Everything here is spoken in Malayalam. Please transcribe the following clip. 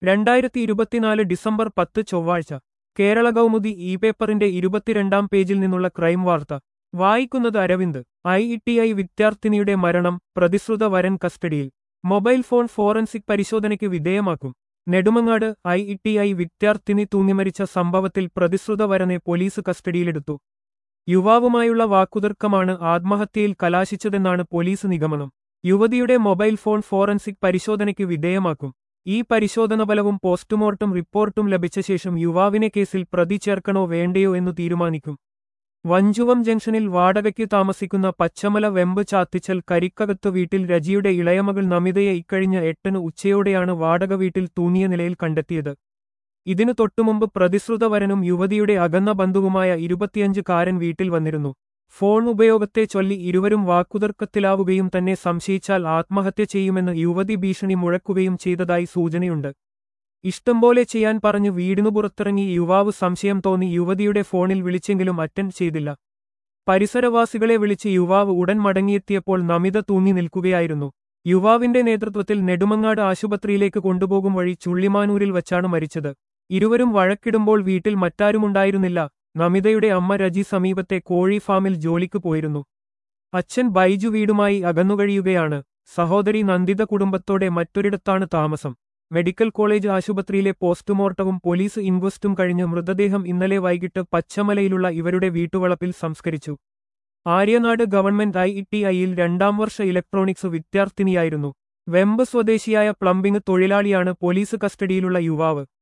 രണ്ടായിരത്തി ഇരുപത്തിനാല് ഡിസംബർ പത്ത് ചൊവ്വാഴ്ച കേരള കൗമുദി ഇ പേപ്പറിന്റെ ഇരുപത്തിരണ്ടാം പേജിൽ നിന്നുള്ള ക്രൈം വാർത്ത വായിക്കുന്നത് Aravind I E T I വിദ്യാർത്ഥിനിയുടെ മരണം പ്രതിശ്രുത വരൻ കസ്റ്റഡിയിൽ മൊബൈൽ ഫോൺ ഫോറൻസിക് പരിശോധനയ്ക്ക് വിധേയമാക്കും Nedumangad I E T I വിദ്യാർത്ഥിനി തൂങ്ങിമരിച്ച സംഭവത്തിൽ പ്രതിശ്രുത വരനെ പോലീസ് കസ്റ്റഡിയിലെടുത്തു യുവാവുമായുള്ള വാക്കുതർക്കമാണ് ആത്മഹത്യയിൽ കലാശിച്ചതെന്നാണ് പോലീസ് നിഗമനം യുവതിയുടെ മൊബൈൽ ഫോൺ ഫോറൻസിക് പരിശോധനയ്ക്ക് വിധേയമാക്കും ഈ പരിശോധന ഫലവും പോസ്റ്റ്മോർട്ടം റിപ്പോർട്ടും ലഭിച്ച ശേഷം യുവാവിനെ കേസിൽ പ്രതി ചേർക്കണോ വേണ്ടയോ എന്നു തീരുമാനിക്കും വഞ്ചുവം ജംഗ്ഷനിൽ വാടകയ്ക്ക് താമസിക്കുന്ന പച്ചമല വെമ്പ് ചാത്തിച്ചൽ കരിക്കകത്ത് വീട്ടിൽ രജിയുടെ ഇളയമകൾ നമിതയെ ഇക്കഴിഞ്ഞ എട്ടിന് ഉച്ചയോടെയാണ് വാടക വീട്ടിൽ തൂങ്ങിയ നിലയിൽ കണ്ടെത്തിയത് ഇതിനു തൊട്ടുമുമ്പ് പ്രതിശ്രുതവരനും യുവതിയുടെ അകന്ന ബന്ധുവുമായ ഇരുപത്തിയഞ്ചുകാരൻ വീട്ടിൽ വന്നിരുന്നു ഫോൺ ഉപയോഗത്തെ ചൊല്ലി ഇരുവരും വാക്കുതർക്കത്തിലാവുകയും തന്നെ സംശയിച്ചാൽ ആത്മഹത്യ ചെയ്യുമെന്ന് യുവതി ഭീഷണി മുഴക്കുകയും ചെയ്തതായി സൂചനയുണ്ട് ഇഷ്ടം പോലെ ചെയ്യാൻ പറഞ്ഞു വീടിനു പുറത്തിറങ്ങി യുവാവ് സംശയം തോന്നി യുവതിയുടെ ഫോണിൽ വിളിച്ചെങ്കിലും അറ്റൻഡ് ചെയ്തില്ല പരിസരവാസികളെ വിളിച്ച് യുവാവ് ഉടൻ മടങ്ങിയെത്തിയപ്പോൾ നമിത തൂങ്ങി നിൽക്കുകയായിരുന്നു യുവാവിന്റെ നേതൃത്വത്തിൽ നെടുമങ്ങാട് ആശുപത്രിയിലേക്ക് കൊണ്ടുപോകും വഴി ചുള്ളിമാനൂരിൽ വച്ചാണ് മരിച്ചത് ഇരുവരും വഴക്കിടുമ്പോൾ വീട്ടിൽ മറ്റാരുമുണ്ടായിരുന്നില്ല നമിതയുടെ അമ്മ രജി സമീപത്തെ കോഴി ഫാമിൽ ജോലിക്ക് പോയിരുന്നു അച്ഛൻ ബൈജു വീടുമായി അകന്നുകഴിയുകയാണ് സഹോദരി നന്ദിത കുടുംബത്തോടെ മറ്റൊരിടത്താണ് താമസം മെഡിക്കൽ കോളേജ് ആശുപത്രിയിലെ പോസ്റ്റ്മോർട്ടവും പോലീസ് ഇൻക്വസ്റ്റും കഴിഞ്ഞ് മൃതദേഹം ഇന്നലെ വൈകിട്ട് പച്ചമലയിലുള്ള ഇവരുടെ വീട്ടുവളപ്പിൽ സംസ്കരിച്ചു ആര്യനാട് ഗവൺമെന്റ് ഐ ടി ഐയിൽ രണ്ടാം വർഷ ഇലക്ട്രോണിക്സ് വിദ്യാർത്ഥിനിയായിരുന്നു വെമ്പ് സ്വദേശിയായ പ്ലംബിംഗ് തൊഴിലാളിയാണ് പോലീസ് കസ്റ്റഡിയിലുള്ള യുവാവ്